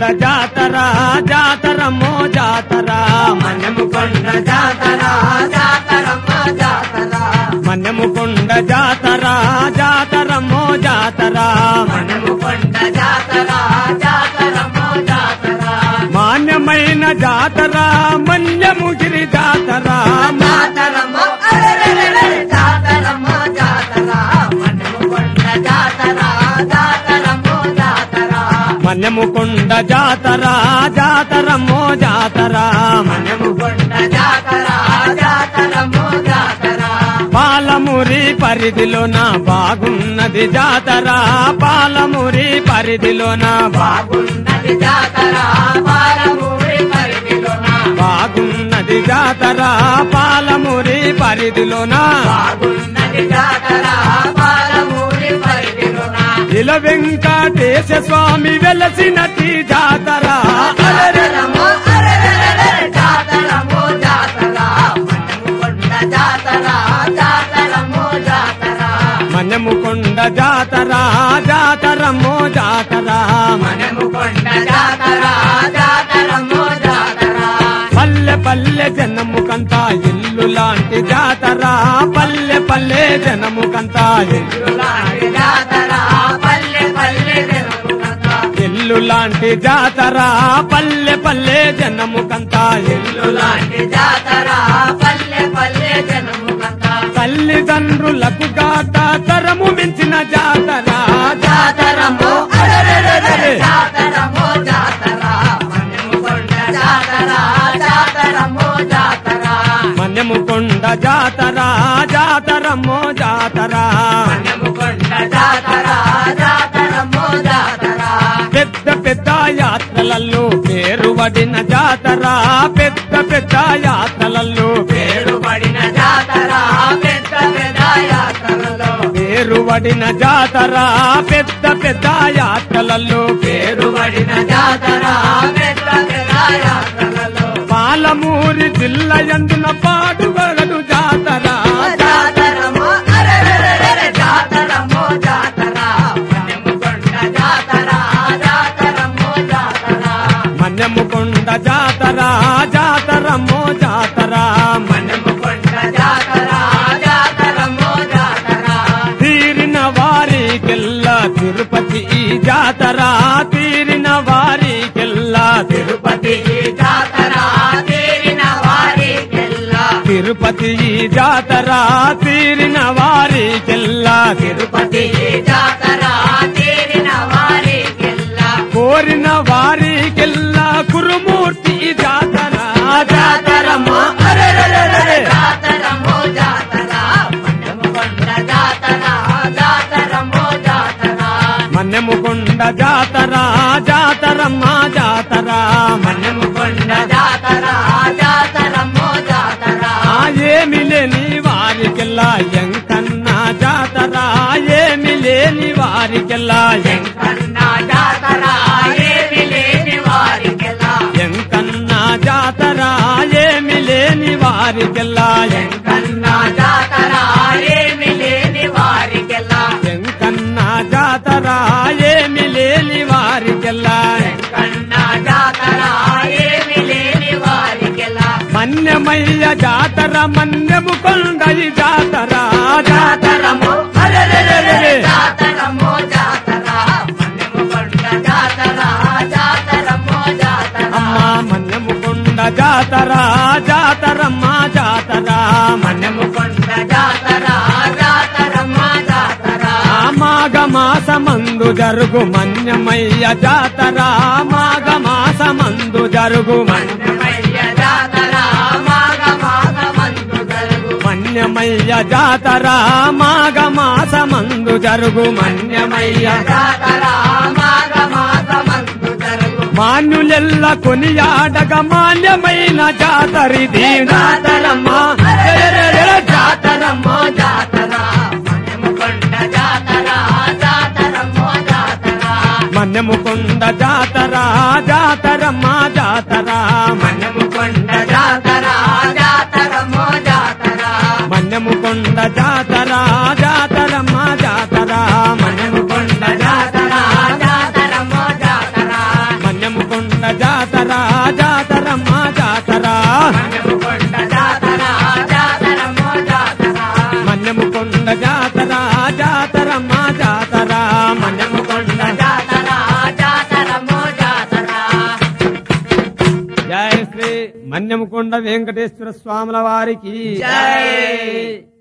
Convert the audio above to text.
జాతర జాతరమ్మో జాతర మన్నెముకొండ జాతర జాతరమ్మ జాతర మన్నెముకొండ జాతర జాతరమ్మో జాతర మన్నెముకొండ జాతర జాతరమ్మ జాతర మాన్యమైన జాతర మన్యముగిరి జాతర జాతరమ్మ అరెరెరెరె జాతరమ్మ జాతర మన్నెముకొండ జాతర జాతరమ్మ జాతర మన్యముకొండ జాతర జాతరమ్మో జాతర మన్నెముకొండ జాతర జాతరమ్మ జాతర పాలమూరి పరిధిలోన బాగున్నది జాతర పాలమూరి పరిధిలోన బాగున్నది జాతర బాలమూరి పరిధిలోన బాగున్నది జాతర పాలమూరి పరిధిలోన బాగున్నది జాతర బాలమూరి పరిధిలోన ఇల వెంకటేశ స్వామి వెలసినటి జాతర జాతరమో అరెరెరెరె జాతరమో జాతర మన్నెముకొండ జాతర జాతరమో జాతర మన్యముకొండ జాతర జాతరమ్మో జాతర మన్నెముకొండ జాతర జాతరమో జాతర పల్లె పల్లె జనముకంతా ఇల్లు లాంటి జాతర పల్లె పల్లె జనముకంతా ఇల్లు ఇల్లులాంటి జాతర పల్లె పల్లె జనముకంత ఇల్లు లాంటి జాతర పల్లె పల్లె జనముకంతా ఇల్లు ఇల్లులాంటి జాతర పల్లె పల్లె జనముకంత తల్లిదండ్రులకు గాట తరము మించిన జాతర జాతరమో అరెరెరెరె జాతరమో జాతర మన్నెముకొండ జాతర జాతరమో జాతర మన్యముకొండ జాతర జాతరమ్మో జాతర మన్నెముకొండ జాతర జాతరమో జాతర పెద్ద పెద్ద యాత్రలలో పేరువడిన జాతర పెద్ద పెద్ద యాత్రలలో పేరుబడిన జాతర పెద్ద పెద్ద యాత్రలలో పేరువడిన జాతర పెద్ద పెద్ద యాత్రలలో పేరుబడిన జాతర పెద్ద పెద్ద యాత్రలలో పాలమూరి జిల్లా ఎందున పాటుబడదు జాతర జాతరమో అరెరెరెరె జాతరమో జాతర మన్నెముకొండ జాతర జాతరమో జాతర మన్యముకొండ జాతర జాతరమ్మో జాతర మన్నెముకొండ జాతర జాతరమో జాతర తీరిన వారికెల్లా తిరుపతి ఈ జాతర తీరిన వారికెల్లా తిరుపతి జాతర తీరిన వారికెల్లా తిరుపతి ఈ జాతర తీరిన వారికెల్లా తిరుపతి జాతర తీరిన వారికెల్లా కోరిన వారికెల్లా కురుమూర్తి ఈ జాతర జాతరమ్మా అరెరెరెరె జాతరమో జాతర మన్నెముకొండ జాతర జాతరమో జాతర మన్నెముకొండ జాతర జాతరమ్మా జాతర మన్నెముకొండ జాతర జాతరమో జాతర ఆ ఏమి లేని వారికెల్లా ఎంకన్నా జాతర ఏమి లేని వారికెల్లా ఎం- ఎంకన్న జాతర ఏమి లేని వారికెల్లా ఎంకన్నా జాతర ఏమి లేని వారికెల్లా ఎం- ఎంకన్న జాతర ఏమి లేని వారికెల్లా ఎంకన్నా జాతర ఏమి లేని వారికెల్లా ఎంకన్న జాతర ఏమి లేని వారికెల్లా మన్యమయ్య జాతర మన్యము కొండయి జాతర జాతరము అరెరెరెరె జాతరము జాతర మన్నెముకొండ జాతర జాతరము జాతర అమ్మా మన్యము కొండ జాతర జాతరమ్మ జాతర మన్నెముకొండ జాతర జాతరమ్మ జాతర ఆ మాఘ మాసమందు జరుగు మన్యమయ్య జాతర మాఘ మాసమందు జరుగు మన్- మన్నెమయ్య జాతర మాఘ మాఘమందు జరుగు మన్యమయ్య జాతర మాఘ మాసమందు జరుగు మన్యమయ్య జాతర మాఘ మాఘమందు జరుగు మాన్యులెల్ల కొనియాడగ మాన్యమైన జాతరిది జాతరమ్మ జాతరమ్మ జాతర మన్నెముకొండ జాతర జాతరమ్మ జాతర మన్యముకొండ జాతర జాతరమ్మ జాతర మన్నెముకొండ జాతర జాతరమ్మ జాతర మన్యముకొండ జాతర జాతరమ్మ జాతర మన్నెముకొండ జాతర జాతరమ్మ జాతర మన్యముకొండ మన్యముకొండ వెంకటేశ్వర స్వాముల వారికి జై